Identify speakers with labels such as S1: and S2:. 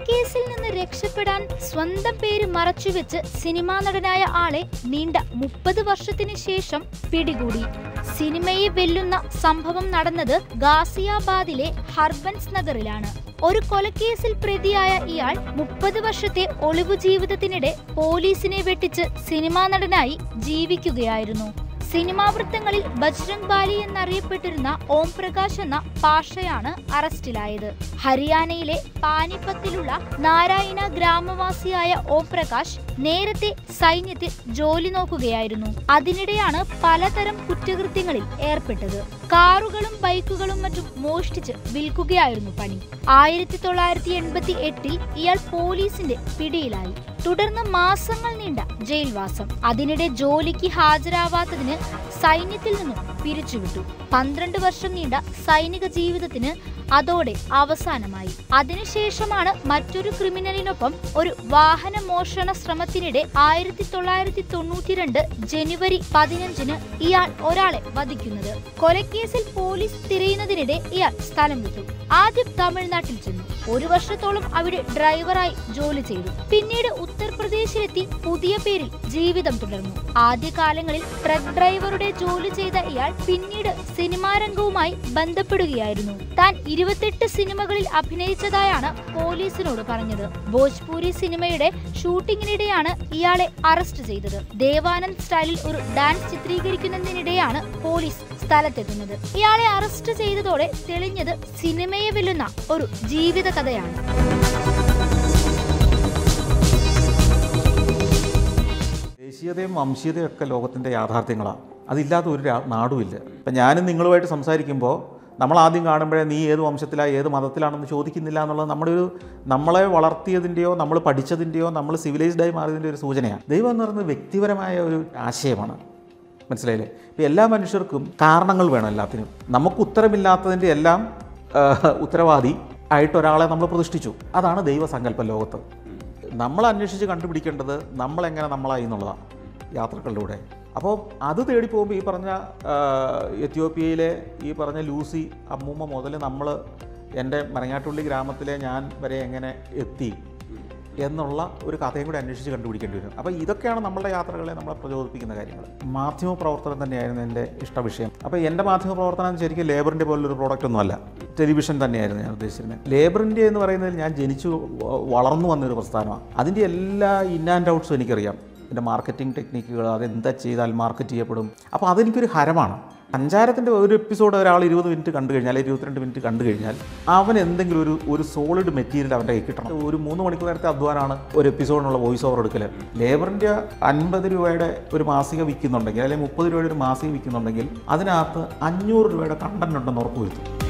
S1: കൊലക്കേസിൽ നിന്ന് രക്ഷപ്പെടാൻ സ്വന്തം പേര് മറച്ചുവെച്ച് സിനിമാ നടനായ ആളെ നീണ്ട മുപ്പത് വർഷത്തിന് ശേഷം പിടികൂടി സിനിമയെ വെല്ലുന്ന സംഭവം നടന്നത് ഗാസിയാബാദിലെ ഹർബൻസ് നഗറിലാണ് ഒരു കൊലക്കേസിൽ പ്രതിയായ ഇയാൾ മുപ്പത് വർഷത്തെ ഒളിവു ജീവിതത്തിനിടെ പോലീസിനെ വെട്ടിച്ച് സിനിമാ നടനായി ജീവിക്കുകയായിരുന്നു സിനിമാ വൃത്തങ്ങളിൽ ബജ്രംഗ് ബാലി എന്നറിയപ്പെട്ടിരുന്ന ഓം പ്രകാശ് എന്ന പാഷയാണ് അറസ്റ്റിലായത് ഹരിയാനയിലെ പാനിപ്പത്തിലുള്ള നാരായണ ഗ്രാമവാസിയായ ഓം പ്രകാശ് നേരത്തെ സൈന്യത്തിൽ ജോലി നോക്കുകയായിരുന്നു അതിനിടെയാണ് പലതരം കുറ്റകൃത്യങ്ങളിൽ ഏർപ്പെട്ടത് കാറുകളും ബൈക്കുകളും മറ്റും മോഷ്ടിച്ച് വിൽക്കുകയായിരുന്നു പണി ആയിരത്തി തൊള്ളായിരത്തി എൺപത്തി എട്ടിൽ ഇയാൾ പോലീസിന്റെ പിടിയിലായി തുടർന്ന് മാസങ്ങൾ നീണ്ട ജയിൽവാസം അതിനിടെ ജോലിക്ക് ഹാജരാവാത്തതിന് സൈന്യത്തിൽ നിന്നും പിരിച്ചുവിട്ടു പന്ത്രണ്ട് വർഷം നീണ്ട സൈനിക ജീവിതത്തിന് അതോടെ അവസാനമായി അതിനുശേഷമാണ് മറ്റൊരു ക്രിമിനലിനൊപ്പം ഒരു വാഹന മോഷണ ശ്രമത്തിനിടെ ആയിരത്തി തൊള്ളായിരത്തി തൊണ്ണൂറ്റിരണ്ട് ജനുവരി പതിനഞ്ചിന് ഇയാൾ ഒരാളെ വധിക്കുന്നത് കൊലക്കേസിൽ പോലീസ് തിരയുന്നതിനിടെ ഇയാൾ സ്ഥലം വിട്ടു ആദ്യം തമിഴ്നാട്ടിൽ ചെന്നു ഒരു വർഷത്തോളം അവിടെ ഡ്രൈവറായി ജോലി ചെയ്തു പിന്നീട് ഉത്തർപ്രദേശിലെത്തി പുതിയ പേരിൽ ജീവിതം തുടർന്നു ആദ്യകാലങ്ങളിൽ ട്രക്ക് ഡ്രൈവറുടെ ജോലി ചെയ്ത ഇയാൾ പിന്നീട് സിനിമാ രംഗവുമായി ബന്ധപ്പെടുകയായിരുന്നു താൻ ഇരുപത്തെട്ട് സിനിമകളിൽ അഭിനയിച്ചതായാണ് പോലീസിനോട് പറഞ്ഞത് ഭോജ്പൂരി സിനിമയുടെ ഷൂട്ടിങ്ങിനിടെയാണ് ഇയാളെ അറസ്റ്റ് ചെയ്തത് ദേവാനന്ദ് സ്റ്റൈലിൽ ഒരു ഡാൻസ് ചിത്രീകരിക്കുന്നതിനിടെയാണ് പോലീസ് സ്ഥലത്തെത്തുന്നത് ഇയാളെ അറസ്റ്റ് ചെയ്തതോടെ തെളിഞ്ഞത് സിനിമയെ വെല്ലുന്ന ഒരു ജീവിത കഥയാണ്
S2: ദേശീയതയും വംശീയതയും ഒക്കെ ലോകത്തിൻ്റെ യാഥാർത്ഥ്യങ്ങളാണ് അതില്ലാത്ത ഒരു രാ- നാടുമില്ല ഇപ്പം ഞാനും നിങ്ങളുമായിട്ട് സംസാരിക്കുമ്പോൾ നമ്മൾ ആദ്യം കാണുമ്പോഴേ നീ ഏത് വംശത്തിലാണ് ഏത് മതത്തിലാണെന്ന് ചോദിക്കുന്നില്ല എന്നുള്ളത് നമ്മുടെ ഒരു നമ്മളെ വളർത്തിയതിൻ്റെയോ നമ്മൾ പഠിച്ചതിൻ്റെയോ നമ്മൾ സിവിലൈസ്ഡായി മാറിയതിൻ്റെ ഒരു സൂചനയാണ് ദൈവം എന്ന് പറയുന്നത് വ്യക്തിപരമായ ഒരു ആശയമാണ് മനസ്സിലായില്ലേ ഇപ്പം എല്ലാ മനുഷ്യർക്കും കാരണങ്ങൾ വേണം എല്ലാത്തിനും നമുക്ക് ഉത്തരമില്ലാത്തതിൻ്റെ എല്ലാം ആ, ഉത്തരവാദി ആയിട്ട് ഒരാളെ നമ്മൾ പ്രതിഷ്ഠിച്ചു അതാണ് ദൈവസങ്കല്പം ലോകത്ത് നമ്മൾ അന്വേഷിച്ച് കണ്ടുപിടിക്കേണ്ടത് നമ്മളെങ്ങനെ നമ്മളായി എന്നുള്ളതാണ് യാത്രകളിലൂടെ അപ്പോൾ അത് തേടി പോകുമ്പോൾ ഈ പറഞ്ഞ ആ, എത്യോപ്യയിലെ ഈ പറഞ്ഞ ലൂസി അമ്മൂമ്മ മുതൽ നമ്മൾ എൻ്റെ മരങ്ങാട്ടുള്ളി ഗ്രാമത്തിലെ ഞാൻ വരെ എങ്ങനെ എത്തി എന്നുള്ള ഒരു കഥയും കൂടി അന്വേഷിച്ച് കണ്ടുപിടിക്കേണ്ടി വരും അപ്പോൾ ഇതൊക്കെയാണ് നമ്മളുടെ യാത്രകളെ നമ്മളെ പ്രചോദിപ്പിക്കുന്ന കാര്യങ്ങൾ മാധ്യമ പ്രവർത്തനം തന്നെയായിരുന്നു എൻ്റെ ഇഷ്ടവിഷയം അപ്പോൾ എൻ്റെ മാധ്യമ പ്രവർത്തനം ശരിക്കും ലേബറിൻ്റെ പോലൊരു പ്രോഡക്റ്റ് ഒന്നുമല്ല ടെലിവിഷൻ തന്നെയായിരുന്നു ഞാൻ ഉദ്ദേശിച്ചിരുന്നത് ലേബർ ഇന്ത്യ എന്ന് പറയുന്നതിൽ ഞാൻ ജനിച്ചു വ- വളർന്നു വന്നൊരു പ്രസ്ഥാനമാണ് അതിൻ്റെ എല്ലാ ഇൻ ആൻഡ് ഔട്ട്സും എനിക്കറിയാം എൻ്റെ മാർക്കറ്റിംഗ് ടെക്നിക്കുകൾ അതെന്താ ചെയ്താൽ മാർക്കറ്റ് ചെയ്യപ്പെടും അപ്പോൾ അതെനിക്കൊരു ഹരമാണ് സഞ്ചാരത്തിൻ്റെ ഒരു എപ്പിസോഡ് ഒരാൾ ഇരുപത് മിനിറ്റ് കണ്ടു കഴിഞ്ഞാൽ അല്ലെങ്കിൽ ഇരുപത്തിരണ്ട് മിനിറ്റ് കണ്ടു കഴിഞ്ഞാൽ അവൻ എന്തെങ്കിലും ഒരു ഒരു സോളിഡ് മെറ്റീരിയൽ അവൻ്റെ കയ്യിൽ കിട്ടണം ഒരു മൂന്ന് മണിക്കൂർ നേരത്തെ അധ്വാനമാണ് ഒരു എപ്പിസോഡിനുള്ള വോയിസ് ഓവർ എടുക്കൽ ലേബറിൻ്റെ അൻപത് രൂപയുടെ ഒരു മാസിക വിൽക്കുന്നുണ്ടെങ്കിൽ അല്ലെങ്കിൽ മുപ്പത് രൂപയുടെ ഒരു മാസിക വിൽക്കുന്നുണ്ടെങ്കിൽ അതിനകത്ത് അഞ്ഞൂറ് രൂപയുടെ കണ്ടന്റ് ഉണ്ടെന്ന് ഉറപ്പ് വരുത്തും